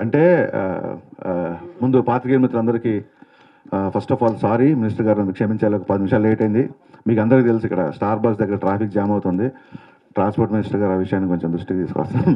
అంటే ఆ, ఆ, ముందు పాత్రికేయ మిత్రులందరికీ first of all sorry minister గారు నన్ను క్షమించాలి ఒక పది నిమిషాలు లేట్ అయింది మీకు అందరికీ తెలుసు ఇక్కడ స్టార్ బస్ దగ్గర ట్రాఫిక్ జామ్ అవుతుంది ట్రాన్స్పోర్ట్ మినిస్టర్ గారు ఆ విషయాన్ని కొంచెం దృష్టికి తీసుకొస్తాను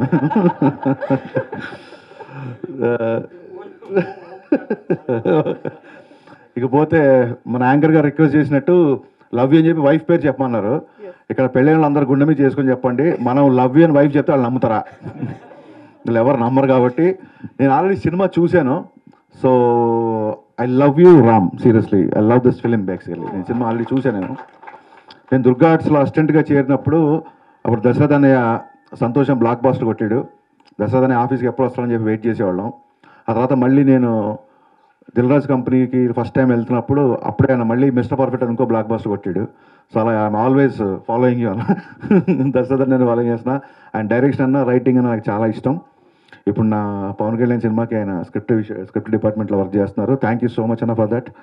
ఇకపోతే మన యాంకర్ గారు రిక్వెస్ట్ చేసినట్టు లవ్ యూ అని చెప్పి వైఫ్ పేరు చెప్పమన్నారు ఇక్కడ పెళ్ళైన వాళ్ళందరూ గుండె మీద చేసుకొని చెప్పండి మనం లవ్ యూ అని వైఫ్ చెప్తే వాళ్ళు నమ్ముతారా వీళ్ళు ఎవరు నమ్మరు కాబట్టి నేను ఆల్రెడీ సినిమా చూశాను so I love you Ram seriously I love this film basically నేను సినిమా ఆల్రెడీ చూశాను నేను నేను దుర్గా ఆర్ట్స్లో అసిస్టెంట్గా చేరినప్పుడు అప్పుడు దశరథ్ అన్నయ్య సంతోషం బ్లాక్ బాస్టర్ కొట్టాడు దశరథ్ అనే ఆఫీస్కి ఎప్పుడు వస్తాడని చెప్పి వెయిట్ చేసేవాళ్ళం ఆ తర్వాత మళ్ళీ నేను దిల్రాజ్ కంపెనీకి ఫస్ట్ టైం వెళ్తున్నప్పుడు అప్పుడే ఆయన మళ్ళీ మిస్టర్ పర్ఫెక్ట్ అని ఇంకో బ్లాక్ బాస్టర్ కొట్టాడు సో అలా ఐఎమ్ ఆల్వేస్ ఫాలోయింగ్ యూ అన్న దశరథ్ నేను ఫాలోయింగ్ చేసిన ఆయన డైరెక్షన్ అన్న రైటింగ్ అన్న నాకు చాలా ఇష్టం ఇప్పుడు నా పవన్ కళ్యాణ్ సినిమాకి ఆయన స్క్రిప్ట్ విషయ స్క్రిప్ట్ డిపార్ట్మెంట్లో వర్క్ చేస్తున్నారు థ్యాంక్ యూ సో మచ్ అన్న ఫర్ దట్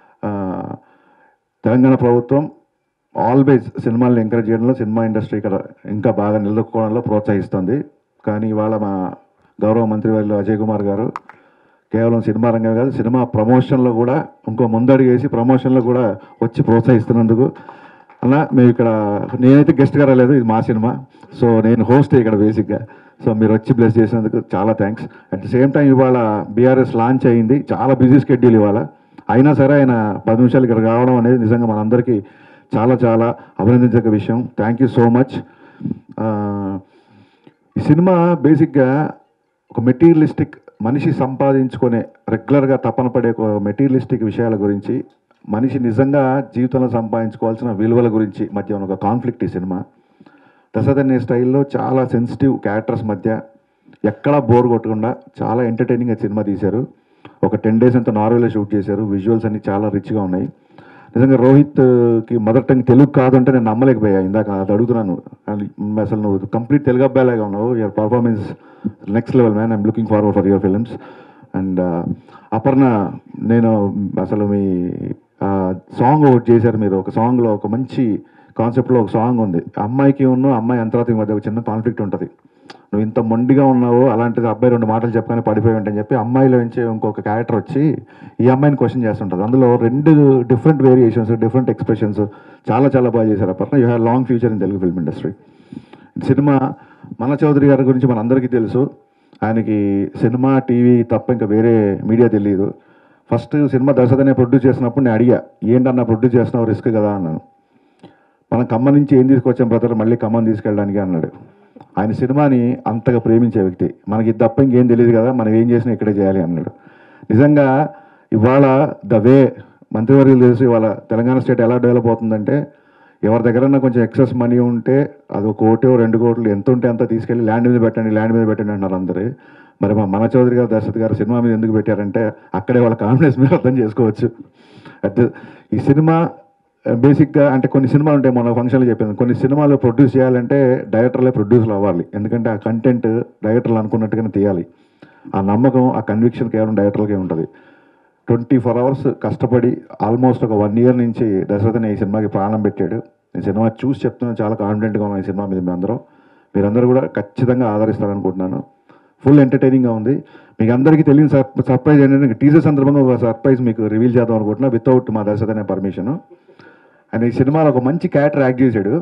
తెలంగాణ ప్రభుత్వం ఆల్వేస్ సినిమాలను ఎంకరేజ్ చేయడంలో సినిమా ఇండస్ట్రీ ఇక్కడ ఇంకా బాగా నిలదొక్కుకోవడంలో ప్రోత్సహిస్తుంది కానీ ఇవాళ మా గౌరవ మంత్రి వారిలో అజయ్ కుమార్ గారు కేవలం సినిమా రంగం కాదు సినిమా ప్రమోషన్లో కూడా ఇంకో ముందడుగు వేసి ప్రమోషన్లో కూడా వచ్చి ప్రోత్సహిస్తున్నందుకు అన్న మేము ఇక్కడ నేనైతే గెస్ట్గా రాలేదు ఇది మా సినిమా సో నేను హోస్ట్ ఇక్కడ బేసిక్గా సో మీరు వచ్చి బ్లెస్ చేసినందుకు చాలా thanks at the same time ఇవాళ బీఆర్ఎస్ లాంచ్ అయింది చాలా బిజీ షెడ్యూల్ ఇవాళ అయినా సరే ఆయన పది నిమిషాలు ఇక్కడ రావడం అనేది నిజంగా మనందరికీ చాలా చాలా అభినందించక విషయం థ్యాంక్ యూ సో మచ్ ఈ సినిమా బేసిక్గా ఒక మెటీరియలిస్టిక్ మనిషి సంపాదించుకునే రెగ్యులర్గా తపన పడే ఒక మెటీరియలిస్టిక్ విషయాల గురించి మనిషి నిజంగా జీవితంలో సంపాదించుకోవాల్సిన విలువల గురించి మధ్య ఉన్న ఒక కాన్ఫ్లిక్ట్ ఈ సినిమా దశరథ్ అనే స్టైల్లో చాలా సెన్సిటివ్ క్యారెక్టర్స్ మధ్య ఎక్కడా బోర్ కొట్టకుండా చాలా ఎంటర్టైనింగ్గా సినిమా తీశారు ఒక టెన్ డేస్ అంతా నార్వేలో షూట్ చేశారు విజువల్స్ అన్ని చాలా రిచ్గా ఉన్నాయి నిజంగా రోహిత్కి మదర్ టంగ్ తెలుగు కాదంటే నేను నమ్మలేకపోయా ఇందాక అది అడుగుతున్నాను అని అసలు నువ్వు కంప్లీట్ తెలుగు అబ్బాయిలాగా ఉన్నావు your performance next level man I'm looking forward for your films and Aparna నేను అసలు మీ సాంగ్ ఒకటి చేశారు మీరు ఒక సాంగ్లో ఒక మంచి కాన్సెప్ట్లో ఒక సాంగ్ ఉంది అమ్మాయికి ఉన్న అమ్మాయి అంతరాతికి మధ్య ఒక చిన్న కాన్ఫ్లిక్ట్ ఉంటుంది నువ్వు ఇంత మొండిగా ఉన్నావు అలాంటిది అబ్బాయి రెండు మాటలు చెప్పగానే పడిపోయి ఉంటాయని చెప్పి అమ్మాయిలో నుంచి ఇంకొక క్యారెక్టర్ వచ్చి ఈ అమ్మాయిని క్వశ్చన్ చేస్తుంటుంది అందులో రెండు డిఫరెంట్ వేరియేషన్స్ డిఫరెంట్ ఎక్స్ప్రెషన్స్ చాలా చాలా బాగా చేశారు అప్పట్లో you have long future in Telugu film industry cinema మన చౌదరి గారి గురించి మనందరికీ తెలుసు ఆయనకి సినిమా టీవీ తప్ప ఇంకా వేరే మీడియా తెలియదు ఫస్ట్ సినిమా దశదనే ప్రొడ్యూస్ చేసినప్పుడు నేను అడిగా ఏంటన్నా ప్రొడ్యూస్ చేస్తున్నావు రిస్క్ కదా అన్నాను మనం ఖమ్మం నుంచి ఏం తీసుకొచ్చాం బ్రదర్ మళ్ళీ ఖమ్మం తీసుకెళ్ళడానికి అన్నాడు ఆయన సినిమాని అంతగా ప్రేమించే వ్యక్తి మనకి ఇది తప్ప ఇంకేం తెలియదు కదా మనం ఏం చేసినా ఇక్కడే చేయాలి అన్నాడు నిజంగా ఇవాళ ద వే మంత్రివర్యులు తెలుసు ఇవాళ తెలంగాణ స్టేట్ ఎలా డెవలప్ అవుతుందంటే ఎవరి దగ్గర కొంచెం ఎక్సెస్ మనీ ఉంటే అది ఒక కోటి రెండు కోట్లు ఎంత ఉంటే అంత తీసుకెళ్ళి ల్యాండ్ మీద పెట్టండి ల్యాండ్ మీద పెట్టండి అంటున్నారు అందరూ మరి మా మన చౌదరి గారు దర్శత్ గారు సినిమా మీద ఎందుకు పెట్టారంటే అక్కడే వాళ్ళ కాన్ఫిడెన్స్ మీరు అర్థం చేసుకోవచ్చు అట్ ఈ సినిమా బేసిక్గా అంటే కొన్ని సినిమాలు ఉంటాయి మన ఫంక్షన్లో చెప్పాను కొన్ని సినిమాలు ప్రొడ్యూస్ చేయాలంటే డైరెక్టర్లే ప్రొడ్యూసర్లు అవ్వాలి ఎందుకంటే ఆ కంటెంట్ డైరెక్టర్లు అనుకున్నట్టుగానే తీయాలి ఆ నమ్మకం ఆ కన్విక్షన్ కేవలం డైరెక్టర్లకే ఉంటుంది ట్వంటీ ఫోర్ అవర్స్ కష్టపడి ఆల్మోస్ట్ ఒక వన్ ఇయర్ నుంచి దశరథని ఈ సినిమాకి ప్రాణం పెట్టాడు ఈ సినిమా చూసి చెప్తున్నాను చాలా కాన్ఫిడెంట్గా ఉన్నాను ఈ సినిమా మీద మీ అందరూ మీరందరూ కూడా ఖచ్చితంగా ఆదరిస్తారనుకుంటున్నాను ఫుల్ ఎంటర్టైనింగ్గా ఉంది మీకు అందరికీ తెలియని సర్ సర్ప్రైజ్ ఏంటంటే టీజర్ సందర్భంగా ఒక సర్ప్రైజ్ మీకు రివీల్ చేద్దాం అనుకుంటున్నా వితౌట్ మా దశరథ్ అనే పర్మిషన్ అండ్ ఈ సినిమాలో ఒక మంచి క్యారెక్టర్ యాక్ట్ చేశాడు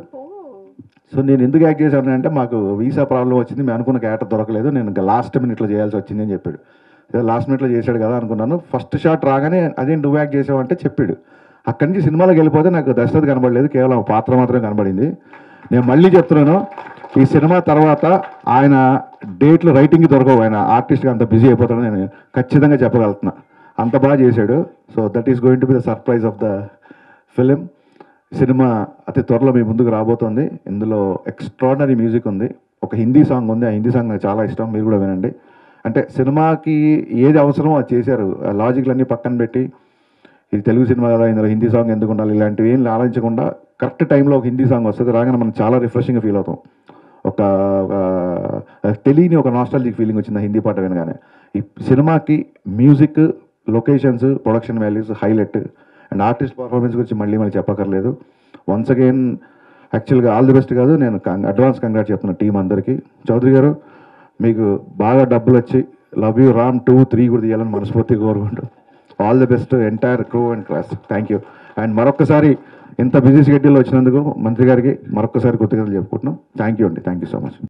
సో నేను ఎందుకు యాక్ట్ చేశాను అంటే మాకు వీసా ప్రాబ్లం వచ్చింది మేము అనుకున్న క్యారెక్టర్ దొరకలేదు నేను ఇంకా లాస్ట్ మినిట్లో చేయాల్సి వచ్చింది అని చెప్పాడు ఏదో లాస్ట్ మినిట్లో చేశాడు కదా అనుకున్నాను ఫస్ట్ షాట్ రాగానే అదే నువ్వు యాక్ట్ చేసావంటే చెప్పాడు అక్కడి నుంచి సినిమాలోకి వెళ్ళిపోతే నాకు దశరథ్ కనబడలేదు కేవలం ఒక పాత్ర మాత్రమే కనబడింది నేను మళ్ళీ చెప్తున్నాను ఈ సినిమా తర్వాత ఆయన డేట్లు రైటింగ్కి దొరకవు ఆయన ఆర్టిస్ట్గా అంత బిజీ అయిపోతాడని నేను ఖచ్చితంగా చెప్పగలుగుతున్నా అంత బాగా చేశాడు so that is going to be the surprise of the film cinema అతి త్వరలో మీ ముందుకు రాబోతోంది ఇందులో ఎక్స్ట్రాడనరీ మ్యూజిక్ ఉంది ఒక హిందీ సాంగ్ ఉంది ఆ హిందీ సాంగ్ నాకు చాలా ఇష్టం మీరు కూడా వినండి అంటే సినిమాకి ఏది అవసరమో అది చేశారు ఆ లాజిక్లన్నీ పక్కన పెట్టి ఇది తెలుగు సినిమా కదా ఇందులో హిందీ సాంగ్ ఎందుకు ఉండాలి ఇలాంటివి ఏం ఆలోచించకుండా కరెక్ట్ టైంలో ఒక హిందీ సాంగ్ వస్తుంది రాగానే మనం చాలా రిఫ్రెషింగ్గా ఫీల్ అవుతాం ఒక ఒక తెలియని ఒక నాస్టాలజిక్ ఫీలింగ్ వచ్చింది ఆ హిందీ పాట వినగానే ఈ సినిమాకి music locations production values highlight and artist performance గురించి మళ్ళీ మళ్ళీ చెప్పక్కర్లేదు వన్స్ అగైన్ యాక్చువల్గా ఆల్ ది బెస్ట్ కాదు నేను అడ్వాన్స్ కంగ్రాట్ చెప్తున్నా టీం అందరికీ చౌదరి గారు మీకు బాగా డబ్బులు వచ్చి love you Ram two three కూడా తీయాలని మనస్ఫూర్తిగా కోరుకుంటూ all the best entire crew and class thank you and మరొకసారి ఇంత బిజీ షెడ్యూల్ వచ్చినందుకు మంత్రి గారికి మరొకసారి కృతజ్ఞతలు చెప్పుకుంటున్నాం థ్యాంక్ యూ అండి థ్యాంక్ యూ సో మచ్